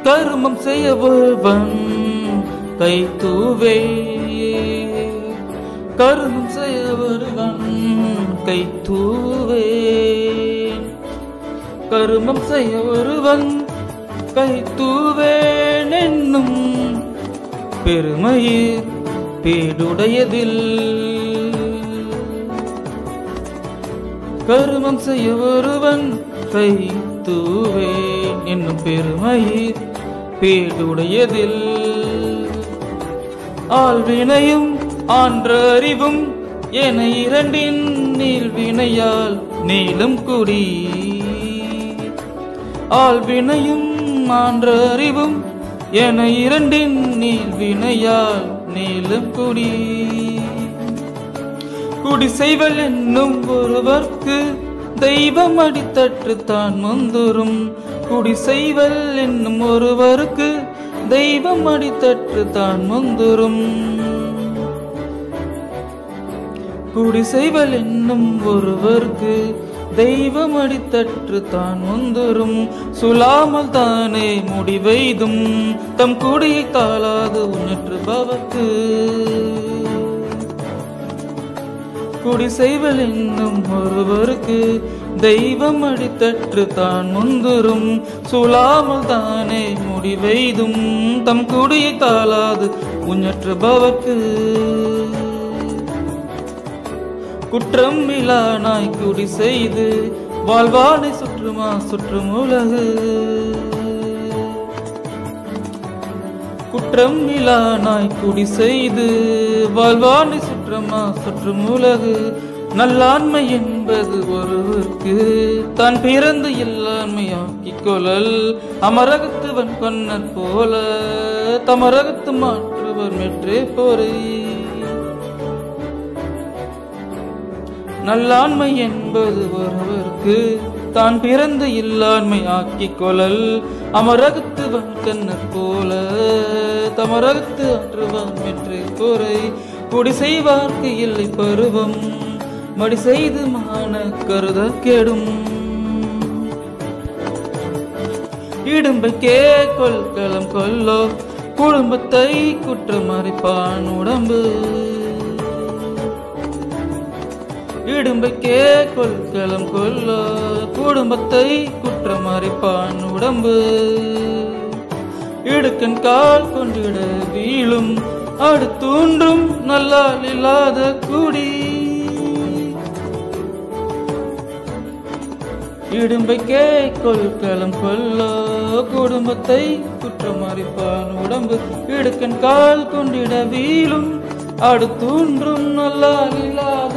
கருமம் செய்ய ஒருவன் கை தூவே கருமம் செய்ய ஒருவன் கை தூவே கருமம் செய்ய ஒருவன் கை தூவேன் என்னும் பெருமையில் பேடுடையதில் கருமம் செய்ய ஒருவன் கை தூவேன் என்னும் பெருமையில் பேடுடையதில் ஆழ்வினையும் ஆன்ற அறிவும் என இரண்டின் நீள்வினையால் நீளும் குடி ஆழ்வினையும் ஆன்ற அறிவும் என இரண்டின் நீள்வினையால் நீளும் குடி குடி செய்வல் என்னும் ஒருவர்க்கு தெய்வம் அடித்தற்று தான் முந்துரும் குடி செய்வல் என்னும் ஒருவருக்கு தெய்வம் அடித்தற்று தான் முந்துரும் குடி செய்வல் என்னும் ஒருவர்க்கு தெய்வம் அடித்தற்று தான் முந்துரும் சுலாமல் தானே முடிவெய்தும் தம் குடியை தாளாது உணற்று பவக்கு குடி செய்வல் என்னும் ஒருவருக்கு தெய்வம் அடித்தற்று தான் முந்துரும் சுலாமல் தானே முடிவெய்தும் தம் குடியை தாளாது உஞற்று பவக்கு குற்றம் இலா நாய் குடி செய்து வாழ்வானை சுற்றுமா சுற்றும் உலகு குற்றம் இலா நாய் குடி செய்து வாழ்வானை சுற்றமா சுற்றும் உலகு நல்லாண்மை என்பது ஒருவருக்கு தான் பிறந்து இல்லாண்மையாக்கிக் கொள்ளல் அமரகத்துவன் கொன்னர் போல தமரகத்து மாற்றுவர் மெற்றே போரை நல்லாண்மை என்பது ஒருவருக்கு தான் பிறந்து இல்லாண்மை ஆக்கிக் கொள்ளல் அமரகத்து வன்கண்ணர் போல தமரகத்து ஆற்றுவான் வெற்றி பொறை குடி செய்வார்க்கு இல்லை பருவம் மடி செய்து மான கருத கெடும் இடும்பை கே கொள்களம் கொல்லோ குடும்பத்தை குற்றமறிப்பான் உடம்பு இடும்பைக்கே கொள்களம் கொல்ல குடும்பத்தை குற்றமறிப்பான் உடம்பு இடுக்கன் கால் கொண்டிட வீழும் அடுத்தூன்றும் நல்லால் இல்லாத குடி இடும்பைக்கே கொள்களம் கொல்ல குடும்பத்தை குற்றமறிப்பான் உடம்பு இடுக்கன் கால் கொண்டிட வீழும் அடுத்தூன்றும் நல்லால் இல்லாத